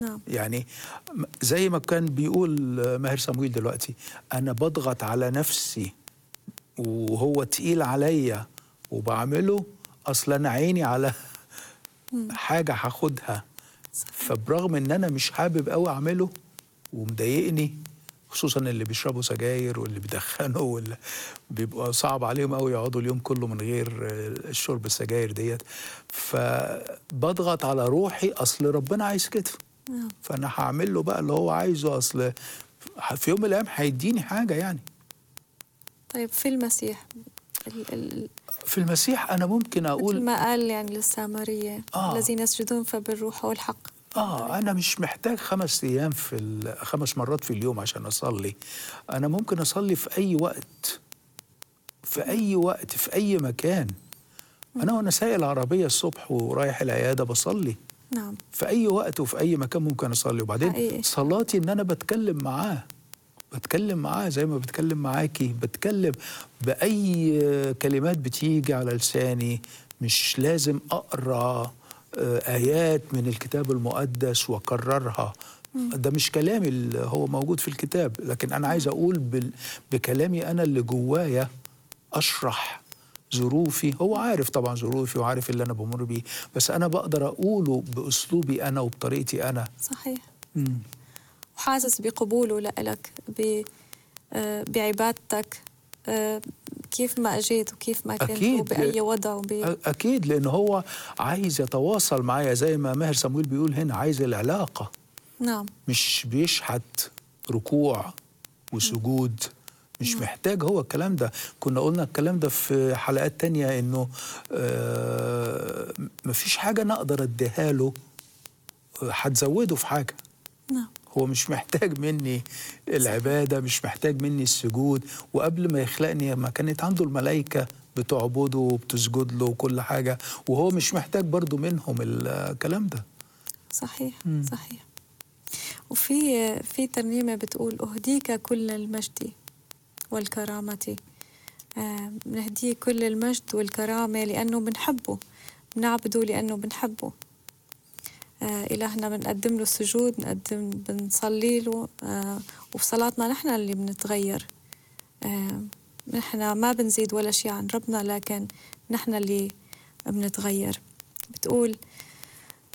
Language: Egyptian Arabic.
نعم يعني م- زي ما كان بيقول آه، ماهر صمويل دلوقتي انا بضغط على نفسي وهو تقيل عليا وبعمله اصلا انا عيني على حاجه هاخدها فبرغم ان انا مش حابب قوي اعمله ومضايقني خصوصا اللي بيشربوا سجاير واللي بيدخنوا واللي بيبقى صعب عليهم قوي يقعدوا اليوم كله من غير آه، الشرب السجاير ديت فبضغط على روحي اصل ربنا عايز كده نعم فانا هعمل له بقى اللي هو عايزه اصل في يوم من الايام هيديني حاجه يعني طيب في المسيح ال ال في المسيح انا ممكن مثل اقول ما قال يعني للسامرية آه. الذين يسجدون فبالروح والحق اه انا مش محتاج خمس ايام في ال- خمس مرات في اليوم عشان اصلي انا ممكن اصلي في اي وقت في اي وقت في اي مكان انا وانا سايق العربيه الصبح ورايح العياده بصلي نعم في اي وقت وفي اي مكان ممكن اصلي وبعدين حقيقي. صلاتي ان انا بتكلم معاه بتكلم معاه زي ما بتكلم معاكي بتكلم باي كلمات بتيجي على لساني مش لازم اقرا آه، ايات من الكتاب المقدس واكررها ده مش كلامي اللي هو موجود في الكتاب لكن انا عايز اقول بال- بكلامي انا اللي جوايا اشرح ظروفي هو عارف طبعا ظروفي وعارف اللي انا بمر بيه بس انا بقدر اقوله باسلوبي انا وبطريقتي انا صحيح مم. وحاسس بقبوله لإلك ب آه، بعبادتك آه، كيف ما اجيت وكيف ما كنت أكيد. وبأي وضع وب... أ- اكيد لان هو عايز يتواصل معايا زي ما ماهر صمويل بيقول هنا عايز العلاقه نعم مش بيشحت ركوع وسجود مش محتاج هو الكلام ده كنا قلنا الكلام ده في حلقات تانية انه آه مفيش حاجة انا اقدر اديها له آه، هتزوده في حاجة نعم هو مش محتاج مني العبادة مش محتاج مني السجود وقبل ما يخلقني ما كانت عنده الملائكة بتعبده وبتسجد له وكل حاجة وهو مش محتاج برضو منهم الكلام ده صحيح مم. صحيح وفي في ترنيمة بتقول أهديك كل المجد والكرامة آه، بنهديه كل المجد والكرامة لأنه بنحبه بنعبده لأنه بنحبه آه، إلهنا بنقدم له السجود بنقدم بنصلي له آه، وفي صلاتنا نحن اللي بنتغير آه، نحن ما بنزيد ولا شيء عن ربنا لكن نحن اللي بنتغير بتقول